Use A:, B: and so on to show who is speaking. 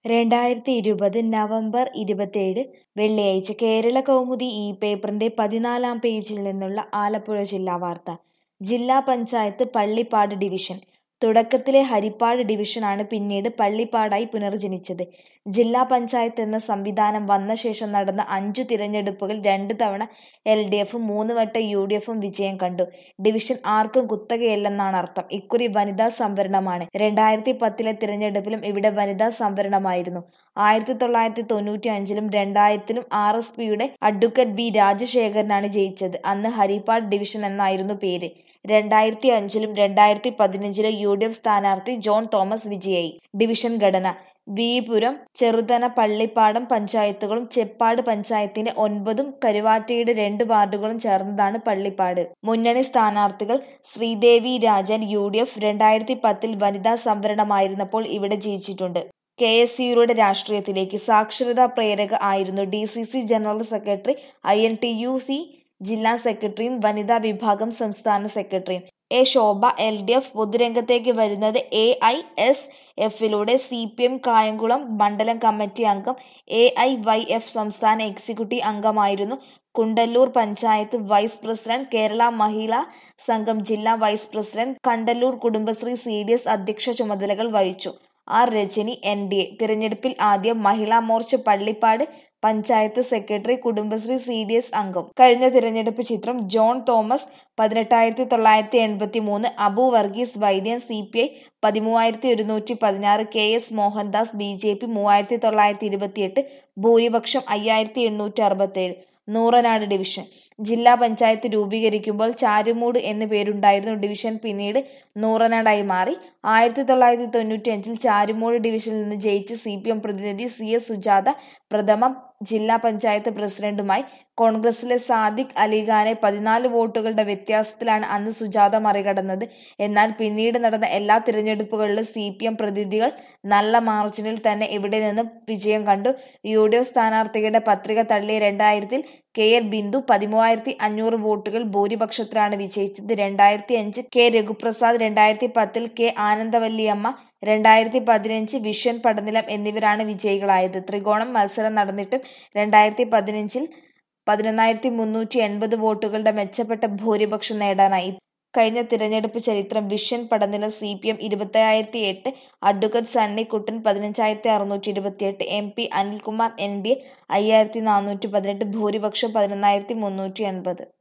A: രണ്ടായിരത്തി ഇരുപത് നവംബർ ഇരുപത്തേഴ് വെള്ളിയാഴ്ച കേരള കൗമുദി ഈ പേപ്പറിന്റെ പതിനാലാം പേജിൽ നിന്നുള്ള ആലപ്പുഴ ജില്ലാ വാർത്ത ജില്ലാ പഞ്ചായത്ത് പള്ളിപ്പാട് ഡിവിഷൻ തുടക്കത്തിലെ ഹരിപ്പാട് ഡിവിഷനാണ് പിന്നീട് പള്ളിപ്പാടായി പുനർജനിച്ചത് ജില്ലാ പഞ്ചായത്ത് എന്ന സംവിധാനം വന്ന ശേഷം നടന്ന അഞ്ചു തിരഞ്ഞെടുപ്പുകൾ രണ്ട് തവണ എൽ ഡി എഫും മൂന്ന് വട്ടം യു ഡി എഫും വിജയം കണ്ടു ഡിവിഷൻ ആർക്കും കുത്തകയല്ലെന്നാണ് അർത്ഥം ഇക്കുറി വനിതാ സംവരണമാണ് രണ്ടായിരത്തി പത്തിലെ തിരഞ്ഞെടുപ്പിലും ഇവിടെ വനിതാ സംവരണമായിരുന്നു ആയിരത്തി തൊള്ളായിരത്തി തൊണ്ണൂറ്റി അഞ്ചിലും രണ്ടായിരത്തിലും ആർ എസ് പിയുടെ അഡ്വക്കേറ്റ് ബി രാജശേഖരനാണ് ജയിച്ചത് അന്ന് ഹരിപ്പാട് ഡിവിഷൻ എന്നായിരുന്നു പേര് രണ്ടായിരത്തി അഞ്ചിലും രണ്ടായിരത്തി പതിനഞ്ചിലും യു ഡി എഫ് സ്ഥാനാർത്ഥി ജോൺ തോമസ് വിജയായി ഡിവിഷൻ ഘടന വിപുരം ചെറുതന പള്ളിപ്പാടം പഞ്ചായത്തുകളും ചെപ്പാട് പഞ്ചായത്തിന്റെ ഒൻപതും കരുവാറ്റയുടെ രണ്ട് വാർഡുകളും ചേർന്നതാണ് പള്ളിപ്പാട് മുന്നണി സ്ഥാനാർത്ഥികൾ Sreedevi Rajan U D F രണ്ടായിരത്തി പത്തിൽ വനിതാ സംവരണമായിരുന്നപ്പോൾ ഇവിടെ ജയിച്ചിട്ടുണ്ട് കെ എസ് യുയുടെ രാഷ്ട്രീയത്തിലേക്ക് സാക്ഷരതാ പ്രേരക ആയിരുന്നു D C C general secretary I N T U C ജില്ലാ സെക്രട്ടറിയും വനിതാ വിഭാഗം സംസ്ഥാന സെക്രട്ടറിയും A Shobha L D F പൊതുരംഗത്തേക്ക് വരുന്നത് എ ഐ എസ് എഫിലൂടെ സി പി എം കായംകുളം മണ്ഡലം കമ്മിറ്റി അംഗം എ ഐ വൈ എഫ് സംസ്ഥാന എക്സിക്യൂട്ടീവ് അംഗമായിരുന്നു കുണ്ടല്ലൂർ പഞ്ചായത്ത് വൈസ് പ്രസിഡന്റ് കേരള മഹിളാ സംഘം ജില്ലാ vice president Kandallur Kudumbashree C D S അധ്യക്ഷ ചുമതലകൾ വഹിച്ചു R Rajani N D A തിരഞ്ഞെടുപ്പിൽ ആദ്യം മഹിളാ Morcha Pallippad panchayat secretary Kudumbashree C D S അംഗം കഴിഞ്ഞ തിരഞ്ഞെടുപ്പ് ചിത്രം ജോൺ തോമസ് പതിനെട്ടായിരത്തി തൊള്ളായിരത്തി എൺപത്തി മൂന്ന് അബു വർഗീസ് വൈദ്യൻ സി പി ഐ പതിമൂവായിരത്തി ഒരുന്നൂറ്റി പതിനാറ് K S Mohandas B J P മൂവായിരത്തി തൊള്ളായിരത്തി ഇരുപത്തിയെട്ട് ഭൂരിപക്ഷം അയ്യായിരത്തി എണ്ണൂറ്റി അറുപത്തേഴ് നൂറനാട് ഡിവിഷൻ ജില്ലാ പഞ്ചായത്ത് രൂപീകരിക്കുമ്പോൾ ചാരുമൂട് എന്നു പേരുണ്ടായിരുന്നു ഡിവിഷൻ പിന്നീട് നൂറനാടായി മാറി ആയിരത്തി തൊള്ളായിരത്തി തൊണ്ണൂറ്റി അഞ്ചിൽ ചാരുമൂട് ഡിവിഷനിൽ നിന്ന് ജയിച്ച് സി പി എം പ്രതിനിധി സി എസ് സുജാത പ്രഥമ ജില്ലാ പഞ്ചായത്ത് പ്രസിഡന്റുമായി കോൺഗ്രസിലെ സാദിഖ് അലിഖാനെ പതിനാല് വോട്ടുകളുടെ വ്യത്യാസത്തിലാണ് അന്ന് സുജാത മറികടന്നത് എന്നാൽ പിന്നീട് നടന്ന എല്ലാ തിരഞ്ഞെടുപ്പുകളിലും സി പി എം പ്രതിനിധികൾ നല്ല മാർജിനിൽ തന്നെ ഇവിടെ നിന്ന് വിജയം കണ്ടു യു ഡി എഫ് സ്ഥാനാർത്ഥികളുടെ പത്രിക തള്ളിയ രണ്ടായിരത്തിൽ കെ എൽ ബിന്ദു പതിമൂവായിരത്തി അഞ്ഞൂറ് വോട്ടുകൾ ഭൂരിപക്ഷത്തിലാണ് വിജയിച്ചത് രണ്ടായിരത്തി അഞ്ച് കെ രഘുപ്രസാദ് രണ്ടായിരത്തി പത്തിൽ കെ ആനന്ദവല്ലിയമ്മ രണ്ടായിരത്തി പതിനഞ്ച് വിഷ്യൻ പടനിലം എന്നിവരാണ് വിജയികളായത് ത്രികോണം മത്സരം നടന്നിട്ടും രണ്ടായിരത്തി പതിനഞ്ചിൽ പതിനൊന്നായിരത്തി മുന്നൂറ്റി എൺപത് വോട്ടുകളുടെ മെച്ചപ്പെട്ട ഭൂരിപക്ഷം നേടാനായി കഴിഞ്ഞ തിരഞ്ഞെടുപ്പ് ചരിത്രം division Padanilam C P M ഇരുപത്തയ്യായിരത്തി എട്ട് അഡ്വക്കേറ്റ് സണ്ണിക്കുട്ടൻ പതിനഞ്ചായിരത്തി അറുന്നൂറ്റി ഇരുപത്തിയെട്ട് M P Anilkumar N D A അയ്യായിരത്തി നാനൂറ്റി പതിനെട്ട് ഭൂരിപക്ഷം പതിനൊന്നായിരത്തി മുന്നൂറ്റി എൺപത്